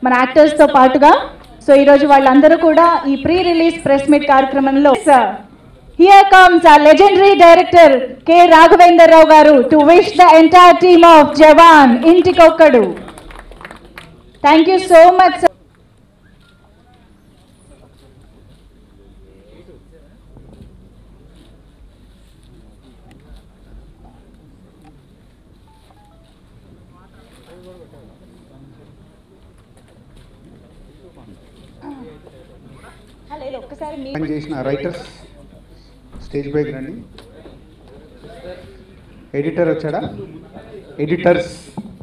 మన యాక్టర్స్ తో పాటుగా సో ఈ రోజు వాళ్ళందరూ కూడా ఈ ప్రీ రిలీజ్ ప్రెస్ మీట్ కార్యక్రమంలో here comes a legendary director K Raghavender Rao గారు to wish the entire team of Jawaan ఇంటికొక్కడు థ్యాంక్ యూ సో మచ్ ఒక్కసారి మీ పని చేసిన రైటర్స్ స్టేజ్ పైకి రండి ఎడిటర్ వచ్చాడా ఎడిటర్స్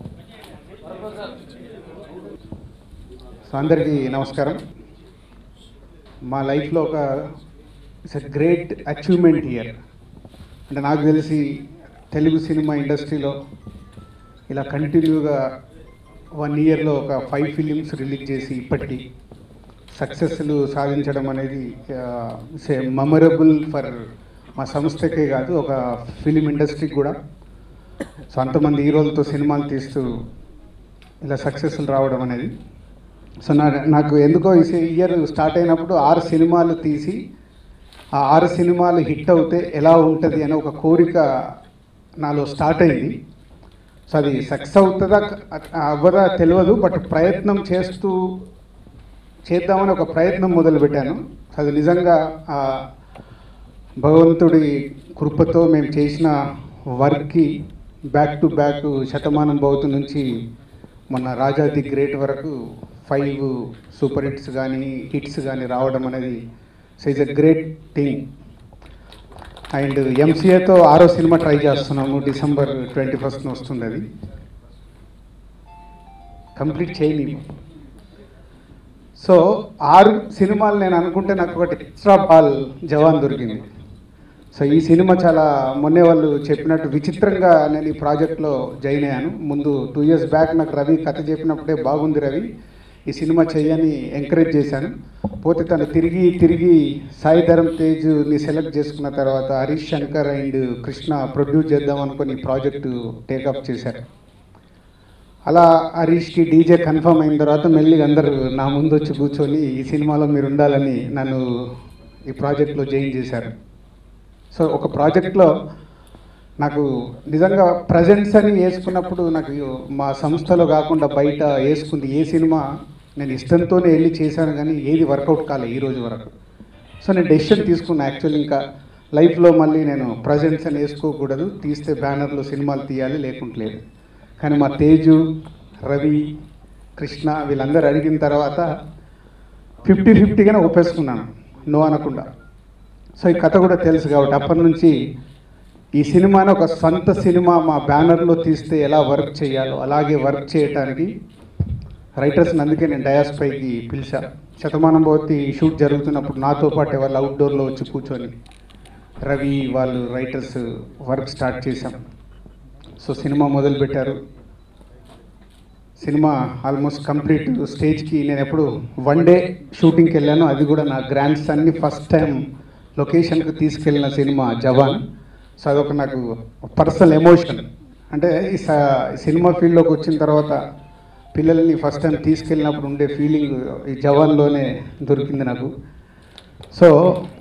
సో అందరికీ నమస్కారం మా లైఫ్లో ఒక it's a great achievement year అంటే నాకు తెలిసి తెలుగు సినిమా ఇండస్ట్రీలో ఇలా కంటిన్యూగా వన్ ఇయర్లో ఒక ఫైవ్ ఫిలిమ్స్ రిలీజ్ చేసి ఇప్పటికీ సక్సెస్లు సాధించడం అనేది మెమరబుల్ ఫర్ మా సంస్థకే కాదు ఒక ఫిలిం ఇండస్ట్రీకి కూడా సో అంతమంది హీరోలతో సినిమాలు తీస్తూ ఇలా సక్సెస్లు రావడం అనేది సో నా నాకు ఎందుకో ఈ ఇయర్ స్టార్ట్ అయినప్పుడు ఆరు సినిమాలు తీసి ఆ ఆరు సినిమాలు హిట్ అవుతే ఎలా ఉంటుంది అనే ఒక కోరిక నాలో స్టార్ట్ అయింది సో అది సక్సెస్ అవుతుందా అవ్వదా తెలియదు బట్ ప్రయత్నం చేస్తూ చేద్దామని ఒక ప్రయత్నం మొదలుపెట్టాను అది నిజంగా ఆ భగవంతుడి కృపతో మేము చేసిన వర్క్కి back to back Shatamanam Bhavathi నుంచి మొన్న రాజా ది గ్రేట్ వరకు ఫైవ్ సూపర్ హిట్స్ కానీ హిట్స్ కానీ రావడం అనేది is a great thing and ఎంసీఏతో ఆరో సినిమా ట్రై చేస్తున్నాము డిసెంబర్ ట్వంటీ ఫస్ట్ వస్తుంది అది కంప్లీట్ చేయని సో ఆరు సినిమాలు నేను అనుకుంటే నాకు ఒకటి ఎక్స్ట్రా బాల్ జవాన్ దొరికింది సో ఈ సినిమా చాలా మొన్నే వాళ్ళు చెప్పినట్టు విచిత్రంగా నేను ఈ ప్రాజెక్ట్లో జాయిన్ అయ్యాను ముందు టూ ఇయర్స్ బ్యాక్ నాకు రవి కథ చెప్పినప్పుడే బాగుంది రవి ఈ సినిమా చెయ్యని ఎంకరేజ్ చేశాను పోతే తను తిరిగి తిరిగి సాయి ధరం తేజ్ని సెలెక్ట్ చేసుకున్న తర్వాత హరీష్ శంకర్ అండ్ కృష్ణ ప్రొడ్యూస్ చేద్దాం అనుకుని ఈ ప్రాజెక్టు టేకప్ చేశారు అలా హరీష్కి డీజే కన్ఫర్మ్ అయిన తర్వాత మెల్లిగా అందరూ నా ముందు వచ్చి కూర్చొని ఈ సినిమాలో మీరు ఉండాలని నన్ను ఈ ప్రాజెక్ట్లో జాయిన్ చేశారు సో ఒక ప్రాజెక్ట్లో నాకు నిజంగా ప్రజెంట్స్ అని వేసుకున్నప్పుడు నాకు మా సంస్థలో కాకుండా బయట వేసుకుంది ఏ సినిమా నేను ఇష్టంతోనే వెళ్ళి చేశాను కానీ ఏది వర్కౌట్ కాలే ఈ రోజు వరకు సో నేను డెసిషన్ తీసుకున్నా యాక్చువల్లీ ఇంకా లైఫ్లో మళ్ళీ నేను ప్రజెంట్స్ అని వేసుకోకూడదు తీస్తే బ్యానర్లో సినిమాలు తీయాలి లేకుంటలేదు కానీ మా తేజు రవి కృష్ణ వీళ్ళందరూ అడిగిన తర్వాత ఫిఫ్టీ ఫిఫ్టీగానే ఒప్పేసుకున్నాను నో అనకుండా సో ఈ కథ కూడా తెలుసు కాబట్టి అప్పటి నుంచి ఈ సినిమాని ఒక సొంత సినిమా మా బ్యానర్లో తీస్తే ఎలా వర్క్ చేయాలో అలాగే వర్క్ చేయటానికి రైటర్స్ని అందుకే నేను డయాస్ పైకి పిలిచా శతమానం భవతి షూట్ జరుగుతున్నప్పుడు నాతో పాటు వాళ్ళు అవుట్డోర్లో వచ్చి కూర్చొని రవి వాళ్ళు రైటర్స్ వర్క్ స్టార్ట్ చేశాం సో సినిమా మొదలుపెట్టారు సినిమా ఆల్మోస్ట్ కంప్లీట్ స్టేజ్కి నేను ఎప్పుడు వన్ డే షూటింగ్కి వెళ్ళాను అది కూడా నా గ్రాండ్ సన్ని ఫస్ట్ టైం లొకేషన్కి తీసుకెళ్ళిన సినిమా జవాన్ సో అదొక నాకు పర్సనల్ ఎమోషన్ అంటే ఈ స- ఈ సినిమా ఫీల్డ్లోకి వచ్చిన తర్వాత పిల్లల్ని ఫస్ట్ టైం తీసుకెళ్ళినప్పుడు ఉండే ఫీలింగ్ ఈ జవాన్లోనే దొరికింది నాకు సో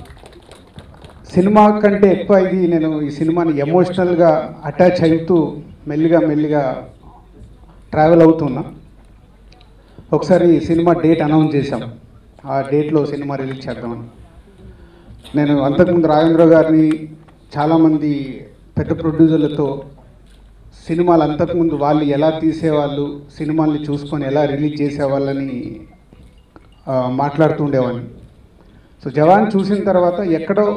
సినిమా కంటే ఎక్కువ ఇది నేను ఈ సినిమాని ఎమోషనల్గా అటాచ్ అవుతూ మెల్లిగా మెల్లిగా ట్రావెల్ అవుతున్నా ఒకసారి ఈ సినిమా డేట్ అనౌన్స్ చేశాం ఆ డేట్లో సినిమా రిలీజ్ చేద్దామని నేను అంతకుముందు రాజేంద్ర గారిని చాలామంది పెద్ద ప్రొడ్యూసర్లతో సినిమాలు అంతకుముందు వాళ్ళు ఎలా తీసేవాళ్ళు సినిమాల్ని చూసుకొని ఎలా రిలీజ్ చేసేవాళ్ళని ఆ, మాట్లాడుతూ ఉండేవాడిని సో జవాన్ చూసిన తర్వాత ఎక్కడో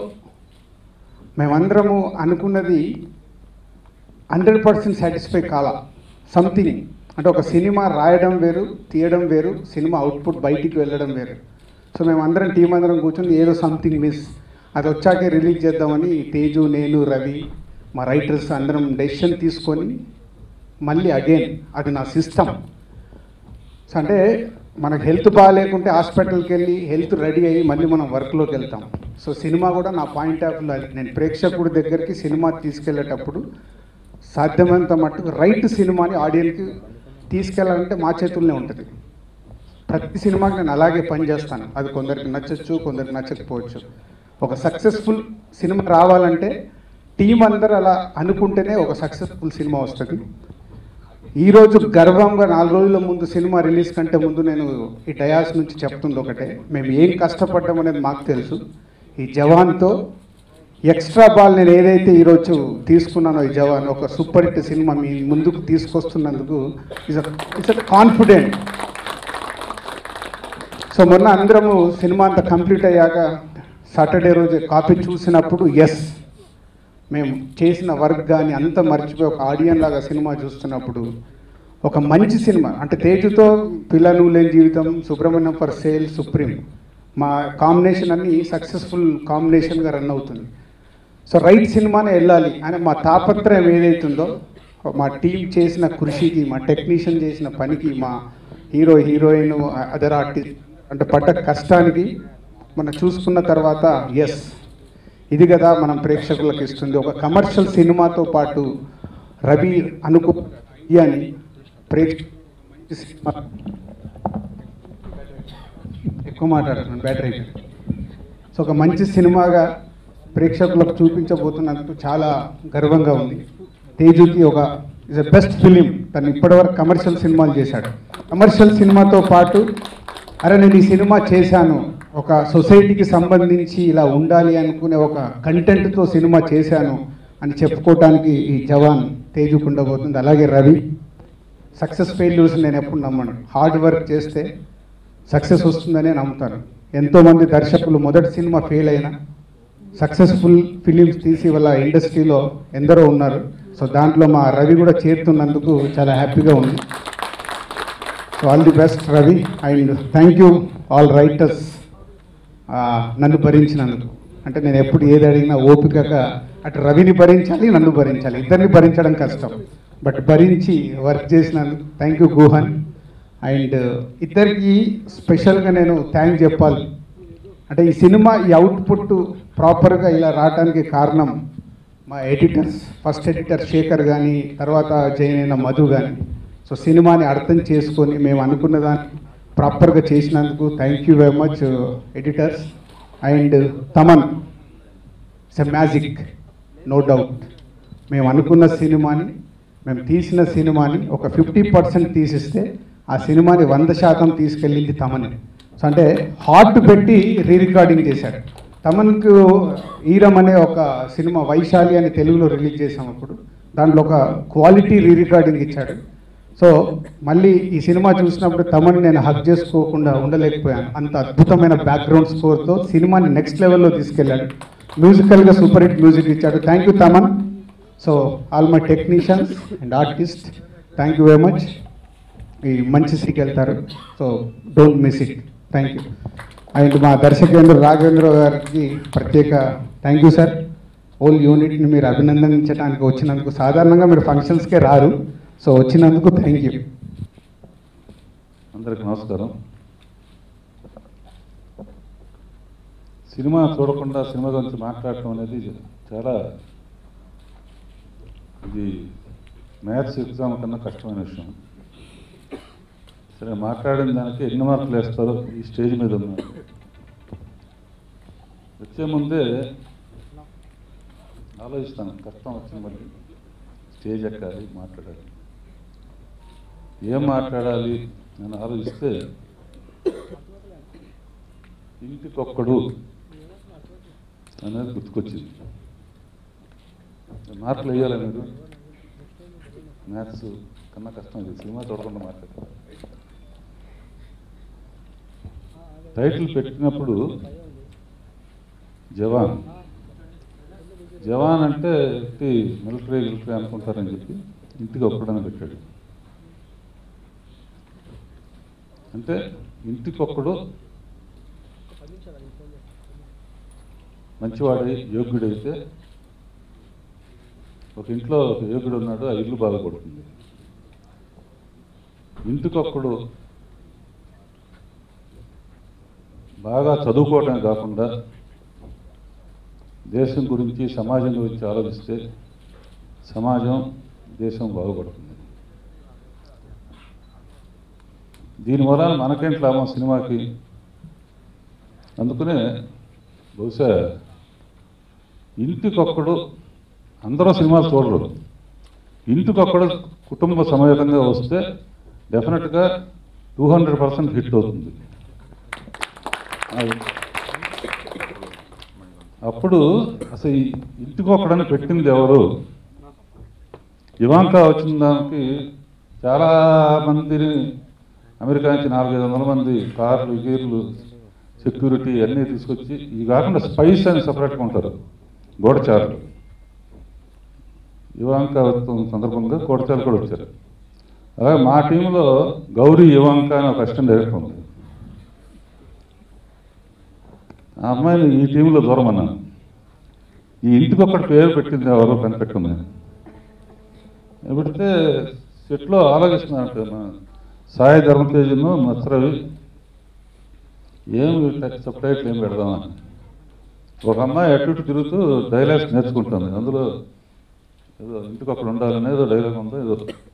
మేమందరము అనుకున్నది హండ్రెడ్ పర్సెంట్ సాటిస్ఫై కాలా సంథింగ్ అంటే ఒక సినిమా రాయడం వేరు తీయడం వేరు సినిమా అవుట్పుట్ బయటికి వెళ్ళడం వేరు సో మేము అందరం టీం అందరం కూర్చొని ఏదో సంథింగ్ మిస్ అది వచ్చాకే రిలీజ్ చేద్దామని తేజు నేను రవి మా రైటర్స్ అందరం డెసిషన్ తీసుకొని మళ్ళీ అగైన్ అది నా సిస్టమ్ సో అంటే మనకు హెల్త్ బాగాలేకుంటే హాస్పిటల్కి వెళ్ళి హెల్త్ రెడీ అయ్యి మళ్ళీ మనం వర్క్లోకి వెళ్తాం సో సినిమా కూడా నా పాయింట్ ఆఫ్ వ్యూ అది నేను ప్రేక్షకుడి దగ్గరికి సినిమా తీసుకెళ్ళేటప్పుడు సాధ్యమైనంత మట్టుకు రైట్ సినిమాని ఆడియన్కి తీసుకెళ్ళాలంటే మా చేతుల్లోనే ఉంటుంది ప్రతి సినిమాకి నేను అలాగే పనిచేస్తాను అది కొందరికి నచ్చచ్చు కొందరికి నచ్చకపోవచ్చు ఒక సక్సెస్ఫుల్ సినిమా రావాలంటే టీం అందరూ అలా అనుకుంటేనే ఒక సక్సెస్ఫుల్ సినిమా వస్తుంది ఈరోజు గర్వంగా నాలుగు రోజుల ముందు సినిమా రిలీజ్ కంటే ముందు నేను ఈ డయాస్ నుంచి చెప్తుంది ఒకటే మేము ఏం కష్టపడ్డాం అనేది మాకు తెలుసు ఈ జవాన్తో ఎక్స్ట్రా బాల్ నేను ఏదైతే ఈరోజు తీసుకున్నానో ఈ జవాన్ ఒక సూపర్ హిట్ సినిమా మీ ముందుకు తీసుకొస్తున్నందుకు ఇస్ ఇట్స్ కాన్ఫిడెంట్ సో మొన్న అందరము సినిమా అంతా కంప్లీట్ అయ్యాక సాటర్డే రోజు కాపీ చూసినప్పుడు ఎస్ మేము చేసిన వర్క్ కానీ అంతా మర్చిపోయి ఒక ఆడియన్ లాగా సినిమా చూస్తున్నప్పుడు ఒక మంచి సినిమా అంటే తేజుతో పిల్లలు లేని జీవితం సుబ్రహ్మణ్యం ఫర్ సేల్ సుప్రీం మా కాంబినేషన్ అన్ని సక్సెస్ఫుల్ కాంబినేషన్గా రన్ అవుతుంది సో రైట్ సినిమానే వెళ్ళాలి అని మా తాపత్రయం ఏదైతుందో మా టీం చేసిన కృషికి మా టెక్నీషియన్ చేసిన పనికి మా హీరో హీరోయిన్ అదర్ ఆర్టిస్ట్ అంటే పడ్డ కష్టానికి మనం చూసుకున్న తర్వాత ఎస్ ఇది కదా మనం ప్రేక్షకులకు ఇస్తుంది ఒక కమర్షియల్ సినిమాతో పాటు రవి అనుకు అని ప్రేక్ష సినిమా ఎక్కువ మాట్లాడుతున్నాను బ్యాటరీ అయిపోయింది. సో ఒక మంచి సినిమాగా ప్రేక్షకులకు చూపించబోతున్నందుకు చాలా గర్వంగా ఉంది తేజుకి ఒక ఇస్ అ బెస్ట్ ఫిలిం తను ఇప్పటివరకు కమర్షియల్ సినిమాలు చేశాడు కమర్షియల్ సినిమాతో పాటు అరే నేను ఈ సినిమా చేశాను ఒక సొసైటీకి సంబంధించి ఇలా ఉండాలి అనుకునే ఒక కంటెంట్తో సినిమా చేశాను అని చెప్పుకోవటానికి ఈ జవాన్ తేజుకు ఉండబోతుంది అలాగే రవి సక్సెస్ ఫెయిల్యూర్స్ నేను ఎప్పుడు నమ్మను హార్డ్ వర్క్ చేస్తే సక్సెస్ వస్తుందనే నమ్ముతాను ఎంతోమంది దర్శకులు మొదటి సినిమా ఫెయిల్ అయినా సక్సెస్ఫుల్ ఫిలిమ్స్ తీసి వాళ్ళ ఇండస్ట్రీలో ఎందరో ఉన్నారు సో దాంట్లో మా రవి కూడా చేరుతున్నందుకు చాలా హ్యాపీగా ఉంది so all the best Ravi and thank you all writers నన్ను భరించినందుకు అంటే నేను ఎప్పుడు ఏది అడిగినా ఓపికగా అటు రవిని భరించాలి నన్ను భరించాలి ఇద్దరిని భరించడం కష్టం బట్ భరించి వర్క్ చేసినందుకు థ్యాంక్ యూ గుహన్ అండ్ ఇద్దరికి స్పెషల్గా నేను థ్యాంక్ చెప్పాలి అంటే ఈ సినిమా ఈ అవుట్పుట్ ప్రాపర్గా ఇలా రావడానికి కారణం మా ఎడిటర్స్ ఫస్ట్ ఎడిటర్ శేఖర్ కానీ తర్వాత జైన్ అయిన మధు కానీ సో సినిమాని అర్థం చేసుకొని మేము అనుకున్న దాన్ని ప్రాపర్గా చేసినందుకు thank you very much editors and Thaman it's a magic no doubt మేము అనుకున్న సినిమాని మేము తీసిన సినిమాని ఒక ఫిఫ్టీ పర్సెంట్ తీసిస్తే ఆ సినిమాని వంద శాతం తీసుకెళ్ళింది తమనే సో అంటే హార్ట్ పెట్టి రీ రికార్డింగ్ చేశాడు తమన్కు ఈరం అనే ఒక సినిమా వైశాలి అని తెలుగులో రిలీజ్ చేసాం అప్పుడు దాంట్లో ఒక క్వాలిటీ రీ రికార్డింగ్ ఇచ్చాడు సో మళ్ళీ ఈ సినిమా చూసినప్పుడు తమని నేను హక్ చేసుకోకుండా ఉండలేకపోయాను అంత అద్భుతమైన బ్యాక్గ్రౌండ్ స్కోర్తో సినిమాని నెక్స్ట్ లెవెల్లో తీసుకెళ్ళాడు మ్యూజికల్గా సూపర్ హిట్ మ్యూజిక్ ఇచ్చాడు thank you Thaman so all my technicians and artist thank you very much ఈ మంచి సీకి వెళ్తారు so don't miss it thank you and మా దర్శకేంద్ర రాఘవేంద్ర గారికి ప్రత్యేక థ్యాంక్ యూ సార్ హోల్ యూనిట్ని మీరు అభినందించడానికి వచ్చినందుకు సాధారణంగా మీరు ఫంక్షన్స్కే రారు సో వచ్చినందుకు థ్యాంక్ యూ అందరికి నమస్కారం సినిమా చూడకుండా సినిమా గురించి మాట్లాడటం అనేది చాలా ఇది మ్యాథ్స్ ఎగ్జామ్ కన్నా కష్టమైన విషయం సరే మాట్లాడిన దానికి ఎన్ని మార్కులు వేస్తారో ఈ స్టేజ్ మీద ఉన్నారు వచ్చే ముందే ఆలోచిస్తాను కష్టం వచ్చింది మళ్ళీ స్టేజ్ ఎక్కాలి మాట్లాడాలి ఏం మాట్లాడాలి అని ఆలోచిస్తే ఇంటికొక్కడు అనేది గుర్తుకొచ్చింది మార్కులు వేయాలి మీరు మ్యాథ్స్ కన్నా కష్టం ఇది సినిమా చూడకుండా మాట్లాడాలి టైటిల్ పెట్టినప్పుడు జవాన్ జవాన్ అంటే ఎట్టి మిలిటరీ మిలిటరీ అనుకుంటారని చెప్పి ఇంటికి ఒక్కడని పెట్టాడు అంటే ఇంటికొక్కడు మంచివాడై యోగ్యుడైతే ఒక ఇంట్లో ఒక యోగ్యుడు ఉన్నాడు ఆ ఇల్లు బాగుపడుతుంది ఇంటికొక్కడు బాగా చదువుకోవటమే కాకుండా దేశం గురించి సమాజం గురించి ఆలోచిస్తే సమాజం దేశం బాగుపడుతుంది దీని వలన మనకేంటి లాభం సినిమాకి అందుకనే బహుశా ఇంటికొక్కడు అందరూ సినిమాలు చూడరు ఇంటికొక్కడు కుటుంబ సమేతంగా వస్తే డెఫినెట్గా టూ హండ్రెడ్ పర్సెంట్ హిట్ అవుతుంది అది అప్పుడు అసలు ఈ ఇంటికొక్కడని పెట్టింది ఎవరు ఇవాంకా వచ్చిన దానికి చాలా మందిని అమెరికా నుంచి నాలుగైదు వందల మంది కార్లు గీర్లు సెక్యూరిటీ అన్నీ తీసుకొచ్చి ఇవి కాకుండా స్పైస్ అని సపరేట్గా ఉంటారు గోడచారులు ఇవాంక సందర్భంగా గోడచారులు కూడా వచ్చారు అలాగే మా టీంలో గౌరీ ఇవాంక అని ఒక అసిస్టెంట్ డైరెక్టర్ ఉంది ఆ అమ్మాయిని ఈ టీంలో దూరం అన్నాను ఈ ఇంటికి ఒకటి పేరు పెట్టింది ఎవరో కనిపెట్టింది పెడితే సెట్లో ఆలోచిస్తున్నాను మన సాయి ధర్మతేజను మత్సరవి ఏం సబ్ టైటిల్ ఏం పెడదామని ఒక అమ్మాయి అటు ఇటు తిరుగుతూ డైలాగ్స్ నేర్చుకుంటుంది అందులో ఏదో ఇంటికి ఒకడు ఉండాలని ఏదో డైలాగ్ ఉందో ఏదో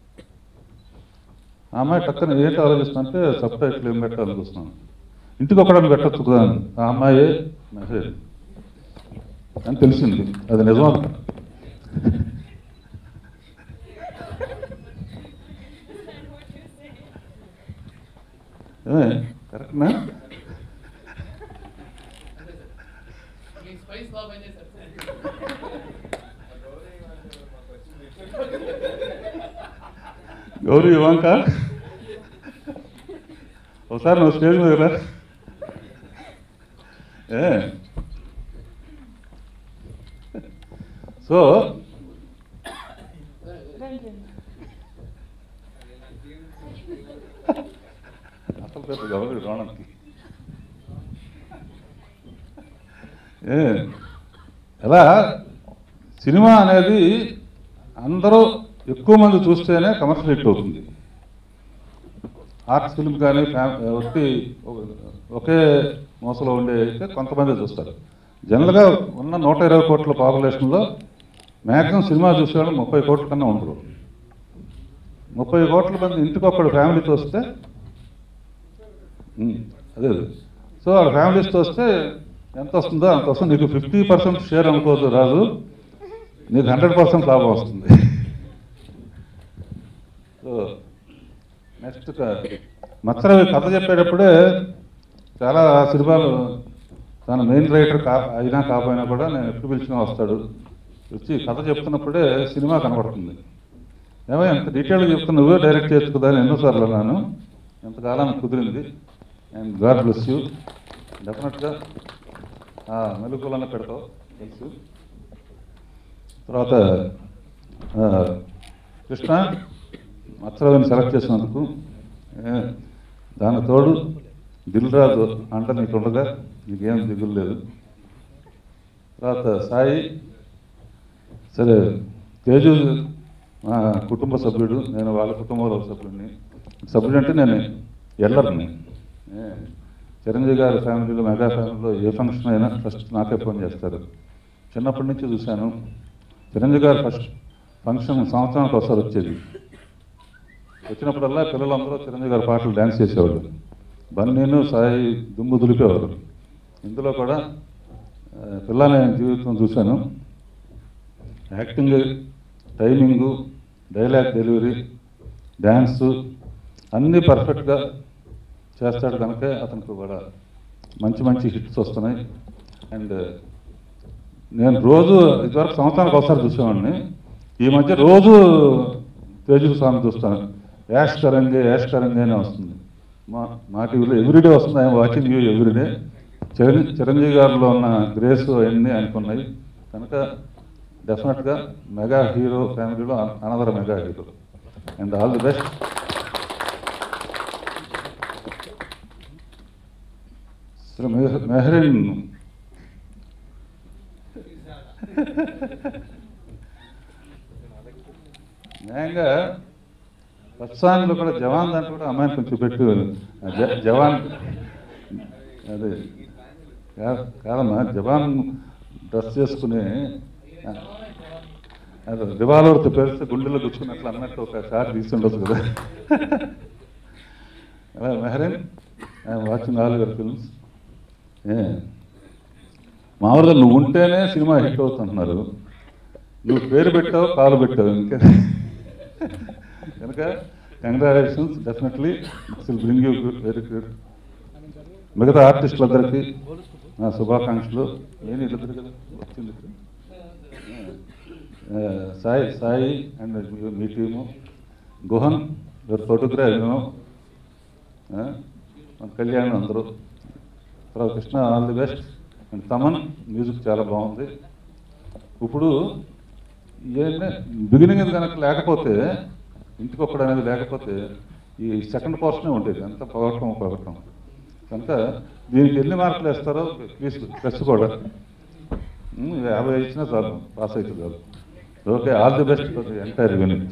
ఆ అమ్మాయి టక్కన ఏంటి ఆలోచిస్తుంటే సబ్ టైటిల్ ఏం పెట్టాలని చూస్తున్నాను ఇంటికి ఒకడని పెట్టచ్చు కదా అని. ఆ అమ్మాయి మెసేజ్ అని తెలిసింది అది నిజమా ఏమే కరెక్ట్నా మీ స్పైస్ బాగా పనిచేశారు గౌరీ ఇవాంక ఒకసారి నువ్వు స్టేజ్ మీద రా ఏ సో అసలు పెద్ద గౌరీ రోణంకి ఏ ఎలా సినిమా అనేది అందరూ ఎక్కువ మంది చూస్తేనే కమర్షియల్ హిట్ అవుతుంది ఆర్ట్స్ ఫిల్మ్ కానీ ఫ్యామ్ ఒకటి ఒకే మోసలో ఉండే అయితే కొంతమంది చూస్తారు జనరల్గా ఉన్న నూట ఇరవై కోట్ల పాపులేషన్లో మ్యాక్సిమం సినిమా చూసేవాళ్ళు ముప్పై కోట్ల కన్నా ఉండరు ముప్పై కోట్ల మంది ఇంటికొకడు ఫ్యామిలీతో వస్తే ఉమ్, అదే అదే. సో వాళ్ళ ఫ్యామిలీస్తో వస్తే ఎంత వస్తుందో అంత వస్తుంది నీకు ఫిఫ్టీ పర్సెంట్ షేర్ అనుకోవద్దు రాదు నీకు హండ్రెడ్ పర్సెంట్ లాభం వస్తుంది సో నెక్స్ట్ మత్సరవి కథ చెప్పేటప్పుడే చాలా సినిమాలు తన మెయిన్ రైటర్ కా అయినా కాకపోయినా కూడా నేను ఎప్పుడు పిలిచినా వస్తాడు వచ్చి కథ చెప్తున్నప్పుడే సినిమా కనబడుతుంది ఏమో ఎంత డీటెయిల్గా చెప్తున్నా నువ్వే డైరెక్ట్ చేయొచ్చు కదా అని ఎన్నోసార్లు అన్నాను ఎంతకాలం కుదిరింది అండ్ గాడ్ బ్లెస్ యూ డెఫినెట్గా మెలుగులన్న పెడతావు తెలుసు తర్వాత ఆ, కృష్ణ మత్సరవిని సెలెక్ట్ చేసినందుకు ఏ, దాని తోడు దిల్ రాజు అంట నీకు ఉండగా నీకేం దిగులు లేదు తర్వాత సాయి సరే తేజు మా కుటుంబ సభ్యుడు నేను వాళ్ళ కుటుంబంలో సభ్యుడిని సభ్యుడు అంటే నేను ఎల్లరిని ఏ, చిరంజీవి గారి ఫ్యామిలీలో మెగా ఫ్యామిలీలో ఏ ఫంక్షన్ అయినా ఫస్ట్ నాకే ఫోన్ చేస్తారు చిన్నప్పటి నుంచి చూశాను చిరంజీవి గారు ఫస్ట్ ఫంక్షన్ సంవత్సరానికి ఒకసారి వచ్చేది వచ్చినప్పుడల్లా పిల్లలందరూ చిరంజీవి గారి పాటలు డ్యాన్స్ చేసేవాళ్ళు బన్నీను సాయి దుమ్ము దులిపేవారు ఇందులో కూడా ఆ, పిల్లల జీవితం చూశాను acting timing dialogue delivery dance అన్నీ పర్ఫెక్ట్గా చేస్తాడు కనుక అతనికి కూడా మంచి మంచి హిట్స్ వస్తున్నాయి అండ్ నేను రోజు ఇదివరకు సంవత్సరానికి ఒకసారి చూసేవాడిని ఈ మధ్య రోజు తేజు స్వామి చూస్తాను యాష్ కరంగే యాష్ కరంగే అని వస్తుంది మా మా టీవీలో ఎవ్రీడే వస్తుంది ఆయన వాచింగ్ యూ ఎవ్రీడే చిరంజీ చిరంజీవి గారిలో ఉన్న గ్రేస్ అవన్నీ అనుకున్నాయి కనుక డెఫినెట్గా మెగా హీరో ఫ్యామిలీలో another mega hero and all the best Shri మెహ- మెహరీన్ న్యాయంగా ఫస్ట్ సాంగ్లో కూడా జవాన్ దాంట్లో కూడా అమ్మాయిని కొంచెం పెట్టు ఆ జ- జవాన్ అదే కా- కాదమ్మా జవాన్ డ్రెస్ చేసుకుని ఆ, అదే రివాల్వర్తో పేరిస్తే గుండెలో గుచ్చుకున్నట్లు అన్నట్టు ఒక షాట్ తీసుండొచ్చు కదా Hello, Meherin. I am watching all your films. Yeah. మామూలుగా నువ్వు ఉంటేనే సినిమా హిట్ అవుతుంటున్నారు నువ్వు పేరు పెట్టావు కాలు పెట్టావు ఇంకా కనుక congratulations definitely will bring you very good మిగతా ఆర్టిస్టులందరికీ నా శుభాకాంక్షలు ఏమి ఇద్దరు కదా వచ్చింది ఆ, సాయి సాయి అండ్ మీ టీము గుహన్ యువర్ ఫోటోగ్రాఫ్ మన కళ్యాణ్ అందరూ తర్వాత Krishna all the best and Thaman music చాలా బాగుంది ఇప్పుడు ఏంటంటే బిగినింగ్ కనుక లేకపోతే ఇంటికి ఒక్కడు అనేది లేకపోతే ఈ సెకండ్ పోర్షనే ఉండేది అంత పొగటం పొగటం కనుక దీనికి ఎన్ని మార్కులు వేస్తారో ప్లీజ్ ప్లస్ కూడా ఉమ్, యాభై ఇచ్చినా చాలు పాస్ అయితే చాలు okay all the best for the entire unit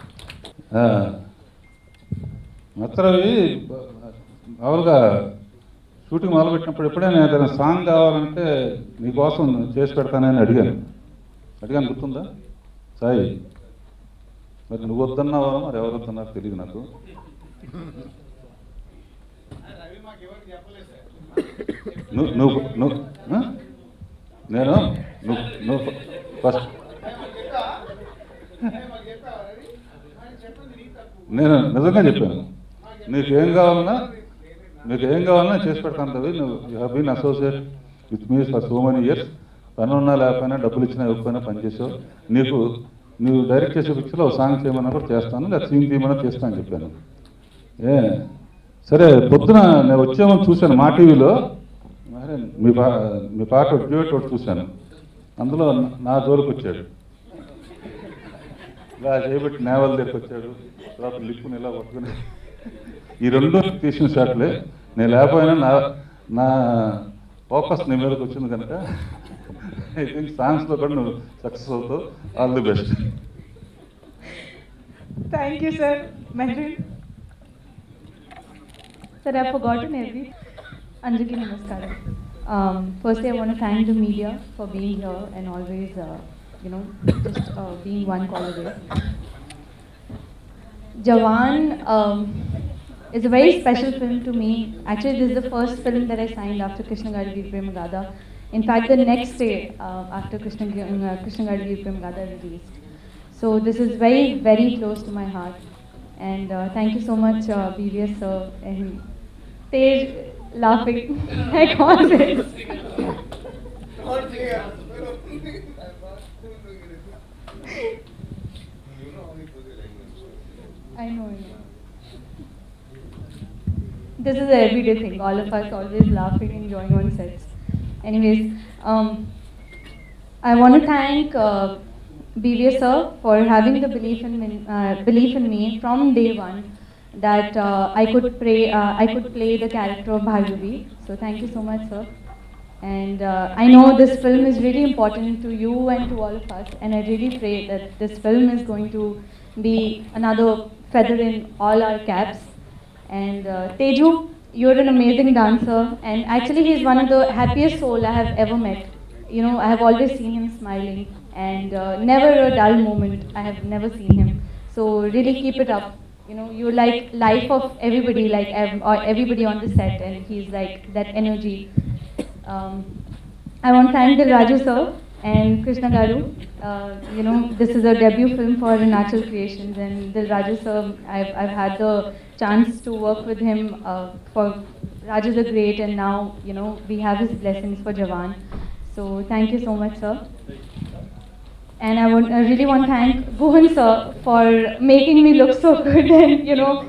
మాత్రవి మామూలుగా షూటింగ్ మొదలుపెట్టినప్పుడు ఎప్పుడైనా ఏదైనా సాంగ్ కావాలంటే నీకోసం చేసి పెడతానని అడిగాను అడిగాను గుర్తుందా సాయి మరి నువ్వు వద్దన్నావా మరి ఎవరు వద్దన్నారో తెలియదు నాకు నువ్వు నువ్వు నువ్వు ఆ? నేను నువ్వు నువ్వు ఫస్ట్ నేను నిజంగా చెప్పాను నీకు ఏం కావాలన్నా నీకు ఏం కావాలన్నా చేసి పెడతాను రవి నువ్వు you have been associate with me for so many years పని ఉన్నా లేకపోయినా డబ్బులు ఇచ్చినా ఇవ్వకపోయినా పనిచేసావు నీకు నువ్వు డైరెక్ట్ చేసే పిక్చర్లో ఒక సాంగ్ చేయమన్నా కూడా చేస్తాను లేదా సీన్ తీయమన్నా చేస్తాను అని చెప్పాను ఏ సరే పొద్దున నేను వచ్చేమని చూశాను మా టీవీలో మరి మీ పా మీ పాట డ్యూట్ ఒకటి చూశాను అందులో నా- నా జోలికి వచ్చాడు ఇలా చేయబెట్టి నేవల్ దగ్గరికి వచ్చాడు తర్వాత లిప్పుని ఇలా పట్టుకుని ఈ రెండు తీసిన షాట్లే నేను లేకపోయినా నా నా ఫోకస్ నీ మీదకి వచ్చింది కనుక ఐ థింక్ సాంగ్స్లో కూడా నువ్వు సక్సెస్ అవుతావు all the best Thank you, sir. Mehrin. Sir, I've forgotten every. Anjali Namaskaram. Um, firstly, I want to thank the media for being here and always, uh, you know, just uh, being one call away. Jawan um, is a very special film to me. Actually, this is the first film that I signed after Krishna Gadi Premagada. In fact, the next day uh, after Krishna, uh, Krishna Gadi Premagada released. So this is very, very close to my heart. And uh, thank you so much, uh, BVS sir, and Tej laughing like always. I know, I know. This is an everyday thing. All of us always laughing, enjoying on sets. Anyways, um, I want to thank uh, BVS sir for having the belief in me, uh, belief in me from day one that uh, I could pray, uh, I could play the character of Bhargavi. So thank you so much, sir. And uh, I know this film is really important to you and to all of us, and I really pray that this film is going to be another feather in all our caps. And uh, Teju, you're an amazing dancer, and actually, he's one of the happiest soul I have ever met. You know, I have always seen him smiling, and uh, never a dull moment. I have never seen him. So really keep it up. You know, you're like life of everybody, like ev- or everybody on the set, and he's like that energy. Um, I want to thank the Raju sir and Krishna Garu. Uh, you know, this is a debut film for Natural Creations, and the Raju sir, I've, I've had the chance to work with him uh, for Raju the Great, and now, you know, we have his blessings for Jawan. So, thank you so much, sir. And I, want, I really want to thank Guhan sir for making me look so good, and you know.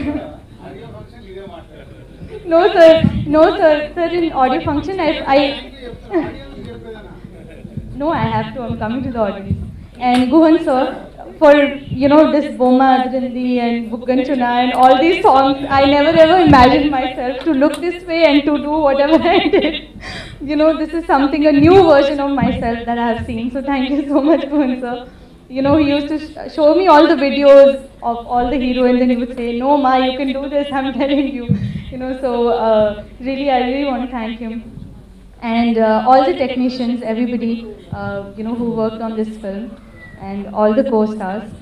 No, sir. No, sir. Sir, in audio function, I. I no, I have to. I'm coming to the audience. And Guhan, sir, for, you know, this Boma Adrindi and Buggan Chuna and all these songs, I never ever imagined myself to look this way and to do whatever I did. You know, this is something, a new version of myself that I have seen. So thank you so much, Guhan, sir. You know, he used to sh- show me all the videos of all the heroines and he would say, no, Ma, you can do this, I'm telling you. You know, so uh, really, I really want to thank him. And uh, all the technicians, everybody, uh, you know, who worked on this film, and all the co-stars.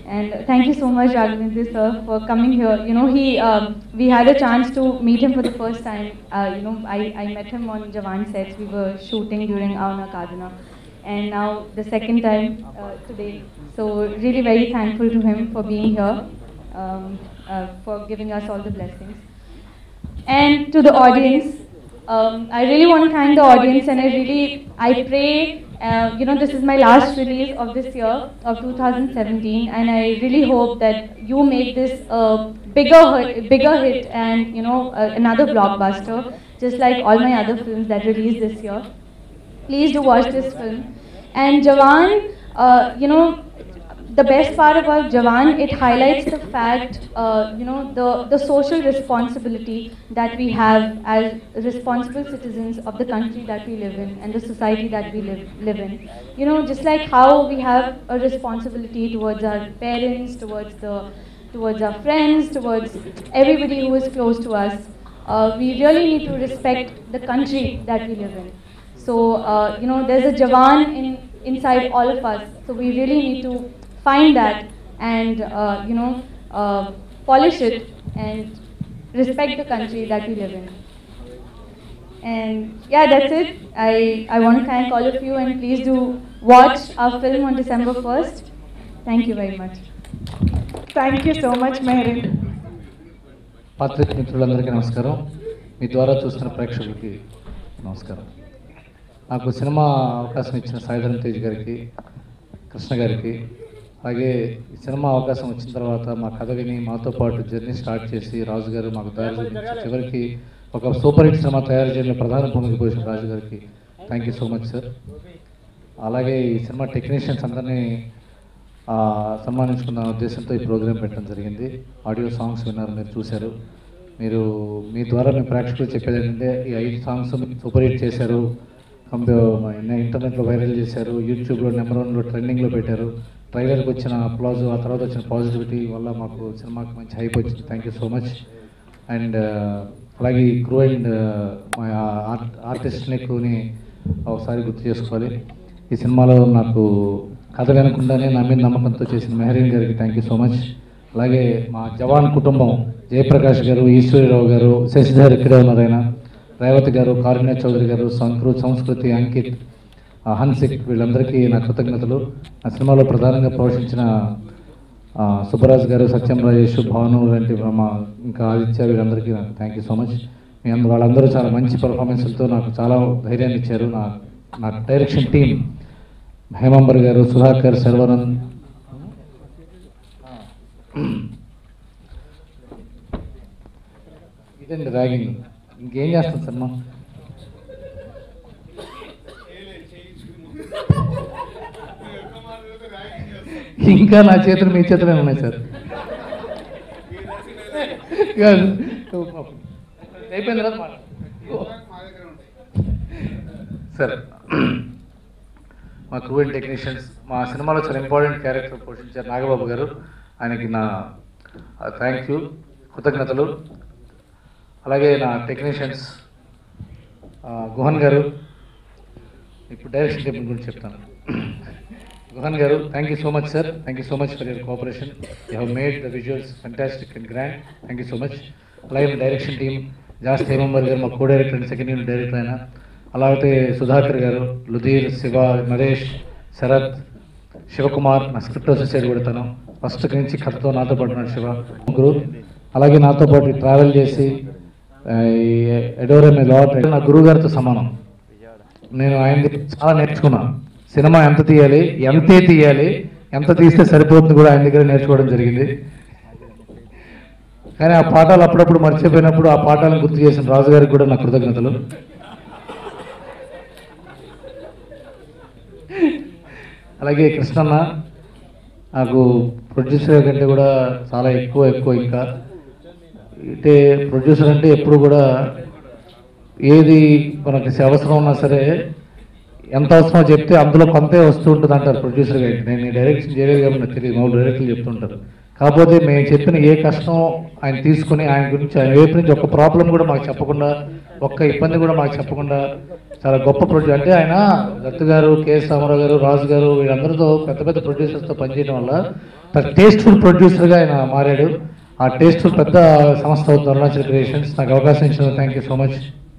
And thank you so much, Raghavendra sir, for coming here. You know, he um, we had a chance to meet him for the first time. Uh, you know, I, I met him on Jawan sets. We were shooting during Auna Kaduna, and now the second time uh, today. So really very thankful to him for being here, um, uh, for giving us all the blessings. And to the audience, um, I really want to thank the audience and I really, I pray, uh, you know, this is my last release of this year, of 2017, and I really hope that you make this a bigger, hit- bigger hit and, you know, uh, another blockbuster, just like all my other films that released this year. Please do watch this film. And Jawan, uh, you know, the best part about Jawan, it highlights the fact, uh, you know, the, the social responsibility that we have as responsible citizens of the country that we live in and the society that we live, live in. You know, just like how we have a responsibility towards our parents, towards the, towards our friends, towards everybody who is close to us. Uh, we really need to respect the country that we live in. So, uh, you know, there's a Jawan in, inside all of us. So we really need to find that and, uh, you know, uh, polish it and respect the country that we live in. And yeah, that's it. I, I want to thank all of you and please do watch our film on December 1st. Thank you very much. Thank you so much, Meherin. పాత్రిక మిత్రులందరికీ నమస్కారం మీ ద్వారా చూస్తున్న ప్రేక్షకులకి నమస్కారం నాకు cinema అవకాశం ఇచ్చిన సాయిధరం తేజ్ గారికి కృష్ణ గారికి అలాగే ఈ సినిమా అవకాశం వచ్చిన తర్వాత మా కథ విని మాతో పాటు జర్నీ స్టార్ట్ చేసి రాజు గారు మాకు దారి చూపించి చివరికి ఒక సూపర్ హిట్ సినిమా తయారు చేయడంలో ప్రధాన భూమిక పోసిన రాజు గారికి thank you so much sir అలాగే ఈ సినిమా టెక్నీషియన్స్ అందరినీ ఆ, సన్మానించుకున్న ఉద్దేశంతో ఈ ప్రోగ్రాం పెట్టడం జరిగింది ఆడియో సాంగ్స్ విన్నారు మీరు చూశారు మీరు మీ ద్వారా మీ ప్రేక్షకులు చెప్పేది ఏంటంటే ఈ ఐదు సాంగ్స్ సూపర్ హిట్ చేశారు కంప్యూ ఇంటర్నెట్లో వైరల్ చేశారు యూట్యూబ్లో నెంబర్ వన్లో ట్రెండింగ్లో పెట్టారు ట్రైలర్కి వచ్చిన అప్లాజ్ ఆ తర్వాత వచ్చిన పాజిటివిటీ వల్ల మాకు సినిమాకి మంచి హైప్ వచ్చింది thank you so much and అలాగే ఈ క్రూ అండ్ మా ఆర్ట్ ఆర్టిస్ట్ని క్రూని ఒకసారి గుర్తు చేసుకోవాలి ఈ సినిమాలో నాకు కథ వినకుండానే నా మీద నమ్మకంతో చేసిన మెహరీన్ గారికి థ్యాంక్ యూ సో మచ్ అలాగే మా జవాన్ కుటుంబం జయప్రకాష్ గారు ఈశ్వరీరావు గారు శశిధర్ ఇక్కడే ఉన్నారు ఆయన రేవతి గారు కారుణ్య చౌదరి గారు సంకృ సంస్కృతి అంకిత్ ఆ, హన్సిక్ వీళ్ళందరికీ నా కృతజ్ఞతలు నా సినిమాలో ప్రధానంగా పోషించిన ఆ, సుబ్బరాజు గారు సత్యం రాజేష్ భాను లాంటి మా ఇంకా ఆదిత్య వీళ్ళందరికీ నాకు థ్యాంక్ యూ సో మచ్ మీ అందరూ వాళ్ళందరూ చాలా మంచి పర్ఫార్మెన్స్లతో నాకు చాలా ధైర్యాన్ని ఇచ్చారు నా నా డైరెక్షన్ టీం హేమంబర్ గారు సుధాకర్ శర్వరన్ ఇదండి ర్యాగింగ్ ఇంకేం చేస్తాం సార్ మా ఇంకా నా చేతులు మీ చేతులే ఉన్నాయి సార్ కాదు. అయిపోయింది కదా మాట. సార్ మా క్రూ అండ్ టెక్నీషియన్స్ మా సినిమాలో చాలా ఇంపార్టెంట్ క్యారెక్టర్ పోషించారు నాగబాబు గారు ఆయనకి నా థ్యాంక్ యూ కృతజ్ఞతలు అలాగే నా టెక్నీషియన్స్ గుహన్ గారు ఇప్పుడు డైరెక్షన్ టేబుల్ గురించి చెప్తాను గుహన్ గారు thank you so much sir thank you so much for your cooperation you have made the visuals fantastic and grand thank you so much అలాగే మా డైరెక్షన్ టీం జాస్ హేమంబర్ గారు మా co director and second unit director అయినా అలాగే సుధాకర్ గారు లుధీర్ శివ నరేష్ శరత్ శివకుమార్ నా స్క్రిప్ట్ అసోసియేట్ కూడా తను ఫస్ట్ నుంచి కథతో నాతో పాటు ఉన్నాడు శివ ముగ్గురు అలాగే నాతో పాటు ట్రావెల్ చేసి ఆ, ఈ ఎడోరే మీ లాట్ నా గురువు గారితో సమానం నేను ఆయన దగ్గర చాలా నేర్చుకున్నాను సినిమా ఎంత తీయాలి ఎంతే తీయాలి ఎంత తీస్తే సరిపోతుంది కూడా ఆయన దగ్గర నేర్చుకోవడం జరిగింది కానీ ఆ పాఠాలు అప్పుడప్పుడు మర్చిపోయినప్పుడు ఆ పాఠాలను గుర్తు చేసిన రాజు గారికి కూడా నా కృతజ్ఞతలు అలాగే కృష్ణన్న నాకు ప్రొడ్యూసర్ కంటే కూడా చాలా ఎక్కువ ఎక్కువ ఇంకా అంటే ప్రొడ్యూసర్ అంటే ఎప్పుడు కూడా ఏది మనకి అవసరం ఉన్నా సరే ఎంత అవసరమో చెప్తే అందులో కొంతే వస్తూ ఉంటుంది అంటారు ప్రొడ్యూసర్ గారికి నేను ఈ డైరెక్షన్ చేయలేదు కాబట్టి నాకు తెలియదు మామూలు డైరెక్టర్లు చెప్తుంటారు కాకపోతే మేము చెప్పిన ఏ కష్టం ఆయన తీసుకుని ఆయన గురించి ఆయన వైపు నుంచి ఒక ప్రాబ్లం కూడా మాకు చెప్పకుండా ఒక్క ఇబ్బంది కూడా మాకు చెప్పకుండా చాలా గొప్ప ప్రొడ్యూసర్ అంటే ఆయన దత్తు గారు కేఎస్ రామారావు గారు రాజు గారు వీళ్ళందరితో పెద్ద పెద్ద ప్రొడ్యూసర్స్తో పనిచేయడం వల్ల టేస్ట్ఫుల్ ప్రొడ్యూసర్గా ఆయన మారాడు ఆ టేస్ట్ఫుల్ పెద్ద సంస్థ అవుతుంది అరుణాచల్ క్రియేషన్స్ నాకు అవకాశం ఇచ్చినందుకు థ్యాంక్ యూ సో మచ్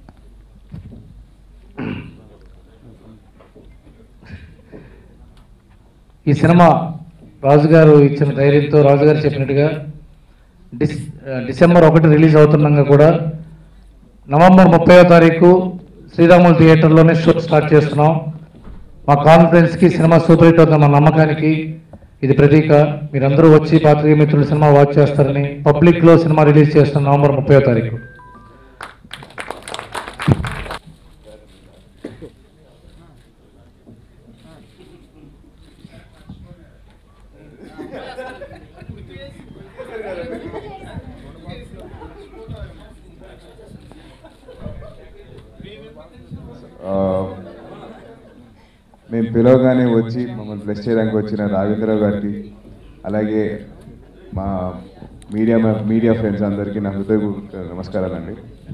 ఈ సినిమా రాజుగారు ఇచ్చిన ధైర్యంతో రాజుగారు చెప్పినట్టుగా డిస్ డిసెంబర్ ఒకటి రిలీజ్ అవుతున్నాగా కూడా నవంబర్ ముప్పైవ తారీఖు శ్రీరాములు థియేటర్లోనే షో స్టార్ట్ చేస్తున్నాం మా కాన్ఫరెన్స్కి సినిమా సూపర్ హిట్ అవుతున్న మా నమ్మకానికి ఇది ప్రతీక మీరందరూ వచ్చి పాత్రిక మిత్రులు సినిమా వాచ్ చేస్తారని పబ్లిక్లో సినిమా రిలీజ్ చేస్తున్నాం నవంబర్ ముప్పైవ తారీఖు ఆ, మేము పిలవగానే వచ్చి మమ్మల్ని బ్లెస్ చేయడానికి వచ్చిన రాఘవేంద్రరావు గారికి అలాగే మా మీడియా మీడియా ఫ్రెండ్స్ అందరికీ నా హృదయపూర్వక నమస్కారాలండి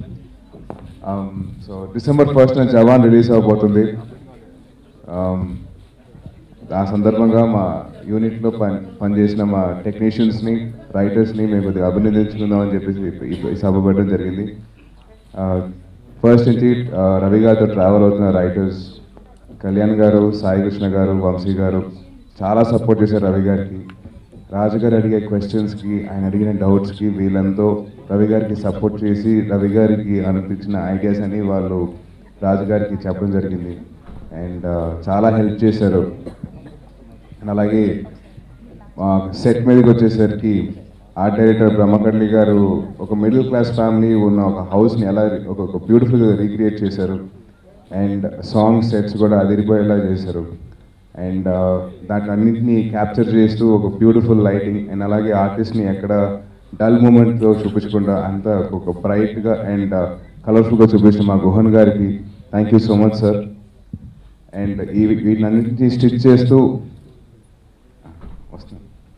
సో డిసెంబర్ ఫస్ట్ నుంచి జవాన్ రిలీజ్ అవబోతుంది Um, ఆ సందర్భంగా మా యూనిట్లో పని పనిచేసిన మా టెక్నీషియన్స్ని రైటర్స్ని మేము కొద్దిగా అభినందించుకుందామని చెప్పేసి ఈ- ఈ సభ పెట్టడం జరిగింది ఫస్ట్ నుంచి ఆ, రవి గారితో ట్రావెల్ అవుతున్న రైటర్స్ కళ్యాణ్ గారు సాయి కృష్ణ గారు వంశీ గారు చాలా సపోర్ట్ చేశారు రవి గారికి రాజు గారు అడిగే క్వశ్చన్స్కి ఆయన అడిగిన డౌట్స్కి వీళ్ళంతో రవి గారికి సపోర్ట్ చేసి రవి గారికి అనిపించిన ఐడియాస్ అని వాళ్ళు రాజు గారికి చెప్పడం జరిగింది అండ్ చాలా హెల్ప్ చేశారు అండ్ అలాగే సెట్ మీదకి వచ్చేసరికి ఆర్ట్ డైరెక్టర్ బ్రహ్మకర్లి గారు ఒక మిడిల్ క్లాస్ ఫ్యామిలీ ఉన్న ఒక హౌస్ని ఎలా ఒక ఒక బ్యూటిఫుల్గా రీక్రియేట్ చేశారు అండ్ సాంగ్ సెట్స్ కూడా అదిరిపోయేలా చేశారు అండ్ దాంట్లో అన్నింటినీ క్యాప్చర్ చేస్తూ ఒక బ్యూటిఫుల్ లైటింగ్ అండ్ అలాగే ఆర్టిస్ట్ని ఎక్కడ డల్ మూమెంట్తో చూపించకుండా అంతా ఒక బ్రైట్గా అండ్ కలర్ఫుల్గా చూపించిన మా గుహన్ గారికి thank you so much sir and ఈ వీటినన్నింటినీ స్టిచ్ చేస్తూ వస్తాను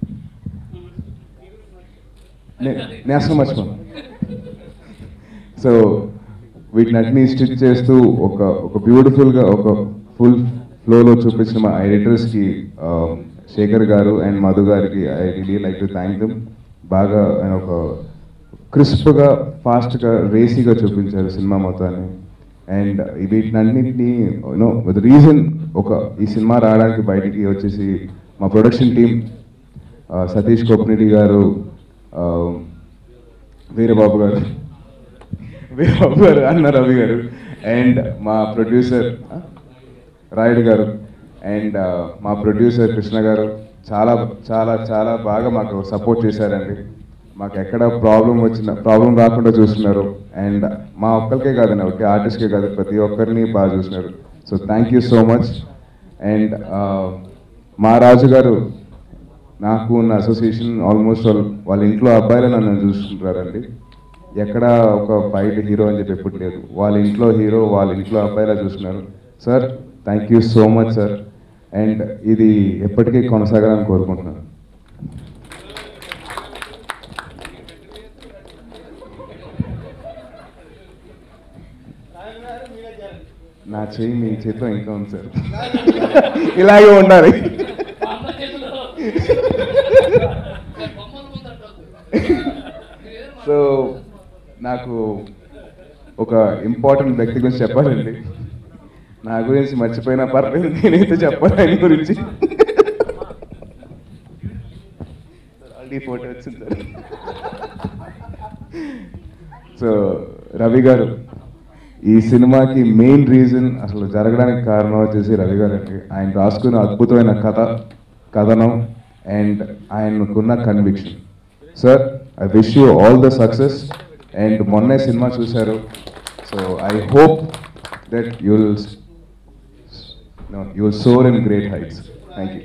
నే- నేను అసలు మర్చిపోను సో వీటినన్నిటినీ స్టిచ్ చేస్తూ ఒక ఒక బ్యూటిఫుల్గా ఒక ఫుల్ ఫ్లోలో చూపించిన మా ఎడిటర్స్కి శేఖర్ గారు అండ్ మధు గారికి I really like to thank them బాగా ఆయన ఒక క్రిస్ప్గా ఫాస్ట్గా రేసీగా చూపించారు సినిమా మొత్తాన్ని అండ్ వీటినన్నింటినీ యూనో విత్ రీజన్ ఒక ఈ సినిమా రావడానికి బయటికి వచ్చేసి మా ప్రొడక్షన్ టీం సతీష్ కొప్పిరెడ్డి గారు ఆ, వీరబాబు గారు వీరబాబు గారు అన్న రవి గారు అండ్ మా ప్రొడ్యూసర్ రాయుడు గారు అండ్ మా ప్రొడ్యూసర్ కృష్ణ గారు చాలా చాలా చాలా బాగా మాకు సపోర్ట్ చేశారండి మాకు ఎక్కడ ప్రాబ్లం వచ్చిన ప్రాబ్లం రాకుండా చూస్తున్నారు అండ్ మా ఒక్కరికే కాదండి ఒకే ఆర్టిస్ట్కే కాదు ప్రతి ఒక్కరిని బాగా చూసినారు so thank you so much and మా రాజు గారు నాకు ఉన్న అసోసియేషన్ ఆల్మోస్ట్ వాళ్ళ వాళ్ళ ఇంట్లో అబ్బాయిలు నన్ను చూసుకుంటారండి ఎక్కడ ఒక బయట హీరో అని చెప్పి ఎప్పుడు లేదు వాళ్ళ ఇంట్లో హీరో వాళ్ళ ఇంట్లో అబ్బాయిలా చూస్తున్నారు sir thank you so much sir and ఇది ఎప్పటికీ కొనసాగాలని కోరుకుంటున్నాను నా చెయ్యి మీ చేతిలో ఇంకా ఉంది సార్ ఇలాగే ఉండాలి అమ్మ చేతిలో బొమ్మల ముందు అంటుంది సో నాకు ఒక ఇంపార్టెంట్ వ్యక్తి గురించి చెప్పాలండి నా గురించి మర్చిపోయినా పర్లేదు నేనైతే చెప్పాలి ఆయన గురించి ఆల్రెడీ ఫోటో వచ్చింది సార్ సో రవి గారు ఈ సినిమాకి మెయిన్ రీజన్ అసలు జరగడానికి కారణం వచ్చేసి రవి గారు అండి ఆయన రాసుకున్న అద్భుతమైన కథ కథనం అండ్ ఆయనకున్న conviction sir I wish you all the success and మొన్నే సినిమా చూశారు so I hope that you'll you'll soar in great heights thank you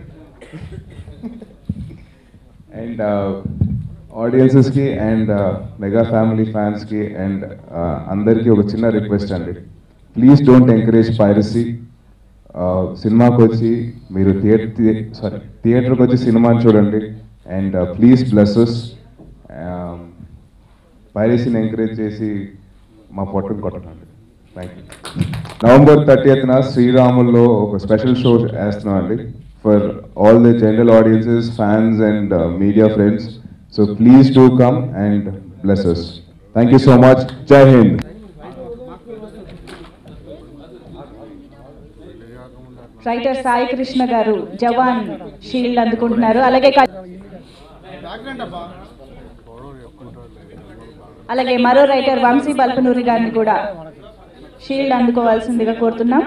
and ఆడియన్సెస్కి అండ్ మెగా ఫ్యామిలీ ఫ్యాన్స్కి అండ్ అందరికీ ఒక చిన్న రిక్వెస్ట్ అండి ప్లీజ్ డోంట్ ఎంకరేజ్ పైరసీ సినిమాకి వచ్చి మీరు థియేటర్ సారీ థియేటర్కి వచ్చి సినిమాని చూడండి అండ్ ప్లీజ్ బ్లెస్ us పైరసీని ఎంకరేజ్ చేసి మా పొట్టును కొట్టకండి థ్యాంక్ యూ నవంబర్ థర్టీఎత్న శ్రీరాముల్లో ఒక స్పెషల్ షో వేస్తున్నాం అండి for all the general audiences fans and media friends so please do come and bless us thank you so much జై హింద్ రైటర్ సాయి కృష్ణ గారు జవాన్ షీల్డ్ అందుకుంటున్నారు అలాగే క- అలాగే మరో రైటర్ వంశీ బల్పనూరి గారిని కూడా షీల్డ్ అందుకోవాల్సిందిగా కోరుతున్నాం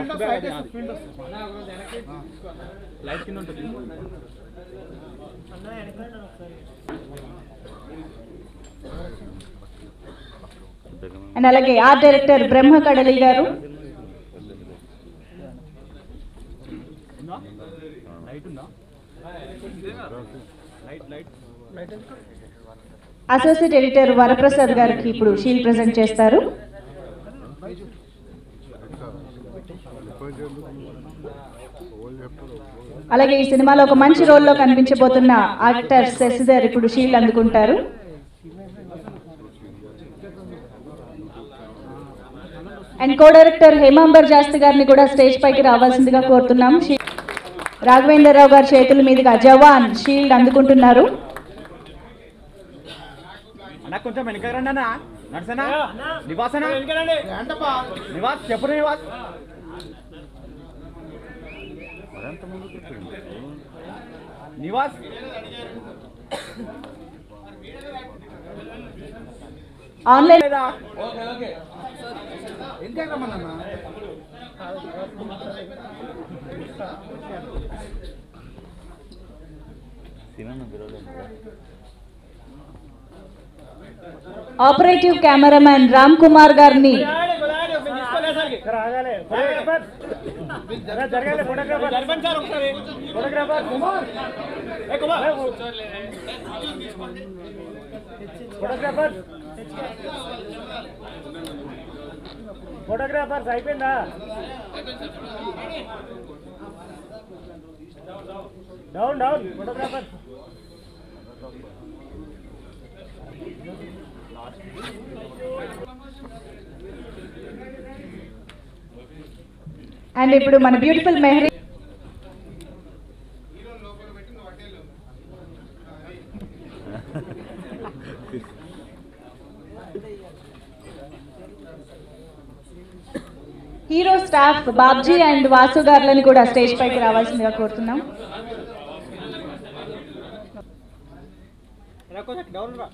అండ్ అలాగే ఆర్ట్ డైరెక్టర్ బ్రహ్మ కడలి గారు అసోసియేట్ ఎడిటర్ వరప్రసాద్ గారికి ఇప్పుడు షీల్డ్ ప్రజెంట్ చేస్తారు అలాగే ఈ సినిమాలో ఒక మంచి రోల్లో కనిపించబోతున్న యాక్టర్ శశిధర్ ఇప్పుడు షీల్డ్ అందుకుంటారు అండ్ కో డైరెక్టర్ హేమాంబర్ జాస్తి గారిని కూడా స్టేజ్ పైకి రావాల్సిందిగా కోరుతున్నాం షీ- రాఘవేంద్రరావు గారి చేతుల మీదుగా జవాన్ షీల్డ్ అందుకుంటున్నారు అన్న కొంచెం వెనక రండి అన్న నడుసనా నివాస్ అన్న నివాస్ చెప్పు నివాస్ నివాస్ ఆన్లైన్ లేదా ఆపరేటివ్ కెమెరామ్యాన్ రామ్ కుమార్ గారిని జరగాలి ఫోటోగ్రాఫర్ జరపండి సార్ ఒకసారి photographer Kumar A Kumar photographer photographers అయిపోయిందా డౌన్ డౌన్ ఫోటోగ్రాఫర్ అండ్ ఇప్పుడు మన beautiful Mehreen hero staff Babji and Vasu గారులను కూడా స్టేజ్ పైకి రావాల్సిందిగా కోరుతున్నాం డౌన్ రా